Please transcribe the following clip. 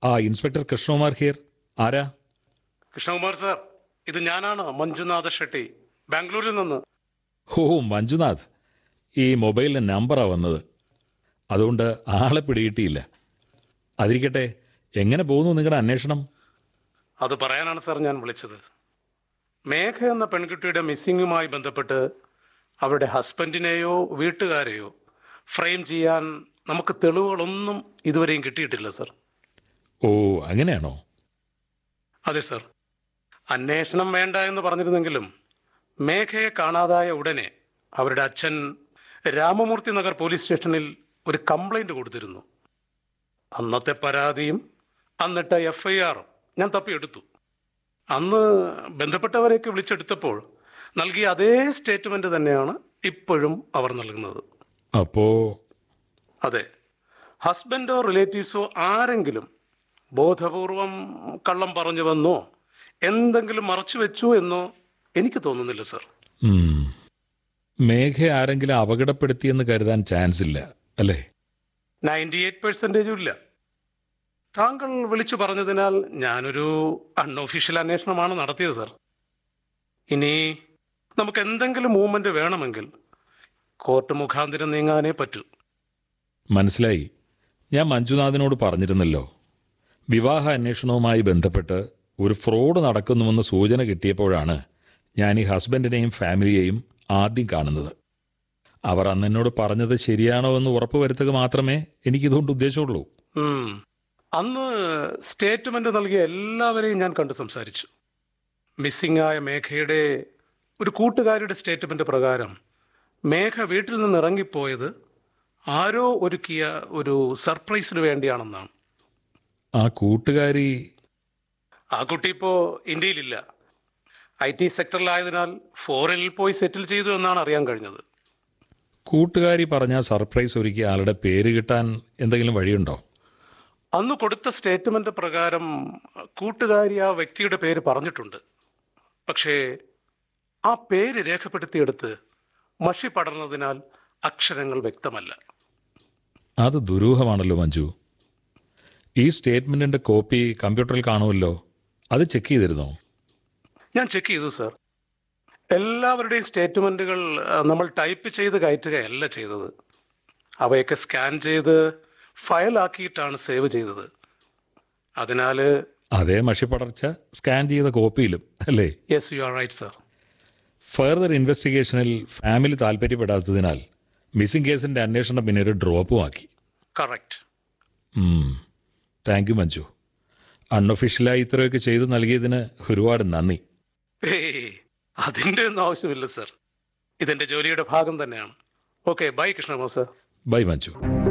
ആ inspector Krishnakumar here ആരാ Krishnakumar sir ഇത് ഞാനാണ് മഞ്ജുനാഥ ഷെട്ടി ബാംഗ്ലൂരിൽ നിന്ന് ഓ മഞ്ജുനാഥ് ഈ മൊബൈലിന് നമ്പറാ വന്നത് അതുകൊണ്ട് ആളെ പിടികിട്ടിയില്ല അതിരിക്കട്ടെ എങ്ങനെ പോകുന്നു നിങ്ങളുടെ അന്വേഷണം അത് പറയാനാണ് സാർ ഞാൻ വിളിച്ചത് മേഘ എന്ന പെൺകുട്ടിയുടെ മിസ്സിങ്ങുമായി ബന്ധപ്പെട്ട് അവരുടെ ഹസ്ബൻഡിനെയോ വീട്ടുകാരെയോ ഫ്രെയിം ചെയ്യാൻ നമുക്ക് തെളിവുകളൊന്നും ഇതുവരെയും കിട്ടിയിട്ടില്ല സാർ ഓ അങ്ങനെയാണോ അതെ സാർ അന്വേഷണം വേണ്ട എന്ന് പറഞ്ഞിരുന്നെങ്കിലും മേഘയെ കാണാതായ ഉടനെ അവരുടെ അച്ഛൻ രാമമൂർത്തി നഗർ പോലീസ് സ്റ്റേഷനിൽ ഒരു കംപ്ലൈന്റ് കൊടുത്തിരുന്നു അന്നത്തെ പരാതിയും അന്നിട്ട എഫ് ഐ ആറും ഞാൻ തപ്പിയെടുത്തു അന്ന് ബന്ധപ്പെട്ടവരെയൊക്കെ വിളിച്ചെടുത്തപ്പോൾ നൽകിയ അതേ സ്റ്റേറ്റ്മെന്റ് തന്നെയാണ് ഇപ്പോഴും അവർ നൽകുന്നത് അപ്പോ അതെ ഹസ്ബൻഡോ റിലേറ്റീവ്സോ ആരെങ്കിലും ബോധപൂർവം കള്ളം പറഞ്ഞു വന്നോ എന്തെങ്കിലും മറച്ചു വെച്ചു എന്നോ എനിക്ക് തോന്നുന്നില്ല സർ ഉം, മേഘ ആരെങ്കിലും അപകടപ്പെടുത്തിയെന്ന് കരുതാൻ ചാൻസ് ഇല്ല അല്ലേ നയൻറ്റി എയ്റ്റ് പെർസെൻറ്റേജും ഇല്ല താങ്കൾ വിളിച്ചു പറഞ്ഞതിനാൽ ഞാനൊരു അൺഒഫീഷ്യൽ അന്വേഷണമാണ് നടത്തിയത് സർ ഇനി നമുക്ക് എന്തെങ്കിലും മൂവ്മെന്റ് വേണമെങ്കിൽ കോർട്ട് മുഖാന്തിരം നീങ്ങാനേ പറ്റൂ മനസ്സിലായി ഞാൻ മഞ്ജുനാഥിനോട് പറഞ്ഞിരുന്നല്ലോ വിവാഹ അന്വേഷണവുമായി ബന്ധപ്പെട്ട് ഒരു ഫ്രോഡ് നടക്കുന്നുവെന്ന് സൂചന കിട്ടിയപ്പോഴാണ് ഞാൻ ഈ ഹസ്ബൻഡിനെയും ഫാമിലിയെയും ആദ്യം കാണുന്നത് അവർ അന്ന് എന്നോട് പറഞ്ഞത് ശരിയാണോ എന്ന് ഉറപ്പുവരുത്തുക മാത്രമേ എനിക്കിതുകൊണ്ട് ഉദ്ദേശമുള്ളൂ ഉം. അന്ന് സ്റ്റേറ്റ്മെന്റ് നൽകിയ എല്ലാവരെയും ഞാൻ കണ്ട് സംസാരിച്ചു മിസ്സിംഗ് ആയ മേഘയുടെ ഒരു കൂട്ടുകാരിയുടെ സ്റ്റേറ്റ്മെന്റ് പ്രകാരം മേഘ വീട്ടിൽ നിന്ന് ഇറങ്ങിപ്പോയത് ആരോ ഒരുക്കിയ ഒരു സർപ്രൈസിന് വേണ്ടിയാണെന്നാണ് ആ കൂട്ടുകാരി ആ കുട്ടി ഇപ്പോ ഇന്ത്യയിലില്ല ഐ ടി സെക്ടറിലായതിനാൽ ഫോറിനിൽ പോയി സെറ്റിൽ ചെയ്തു എന്നാണ് അറിയാൻ കഴിഞ്ഞത് കൂട്ടുകാരി പറഞ്ഞ സർപ്രൈസ് ഒരുക്കിയ ആളുടെ പേര് കിട്ടാൻ എന്തെങ്കിലും വഴിയുണ്ടോ അന്ന് കൊടുത്ത സ്റ്റേറ്റ്മെന്റ് പ്രകാരം കൂട്ടുകാരി ആ വ്യക്തിയുടെ പേര് പറഞ്ഞിട്ടുണ്ട് പക്ഷേ ആ പേര് രേഖപ്പെടുത്തിയെടുത്ത് മഷി പടർന്നതിനാൽ അക്ഷരങ്ങൾ വ്യക്തമല്ല അത് ദുരൂഹമാണല്ലോ മഞ്ജു ഈ സ്റ്റേറ്റ്മെന്റിന്റെ കോപ്പി കമ്പ്യൂട്ടറിൽ കാണുമല്ലോ അത് ചെക്ക് ചെയ്തിരുന്നോ ഞാൻ ചെക്ക് ചെയ്തു സർ എല്ലാവരുടെയും സ്റ്റേറ്റ്മെന്റുകൾ ആ, നമ്മൾ ടൈപ്പ് ചെയ്ത് കയറ്റുകയല്ല ചെയ്തത് അവയൊക്കെ സ്കാൻ ചെയ്ത് ഫയലാക്കിയിട്ടാണ് സേവ് ചെയ്തത് അതിനാൽ അതേ മഷിപ്പടർച്ച സ്കാൻ ചെയ്ത കോപ്പിയിലും അല്ലേ yes you are right sir further ഇൻവെസ്റ്റിഗേഷനിൽ ഫാമിലി താല്പര്യപ്പെടാത്തതിനാൽ മിസ്സിംഗ് കേസിന്റെ അന്വേഷണം പിന്നെ ഒരു ഡ്രോപ്പും ആക്കി കറക്റ്റ് താങ്ക് യു മഞ്ജു അൺഒഫീഷ്യലായി ഇത്രയൊക്കെ ചെയ്തു നൽകിയതിന് ഒരുപാട് നന്ദി ഏയ് അതിന്റെ ഒന്നും ആവശ്യമില്ല സർ ഇതെന്റെ ജോലിയുടെ ഭാഗം തന്നെയാണ് ഓക്കെ ബൈ കൃഷ്ണമോ സർ ബൈ മഞ്ജു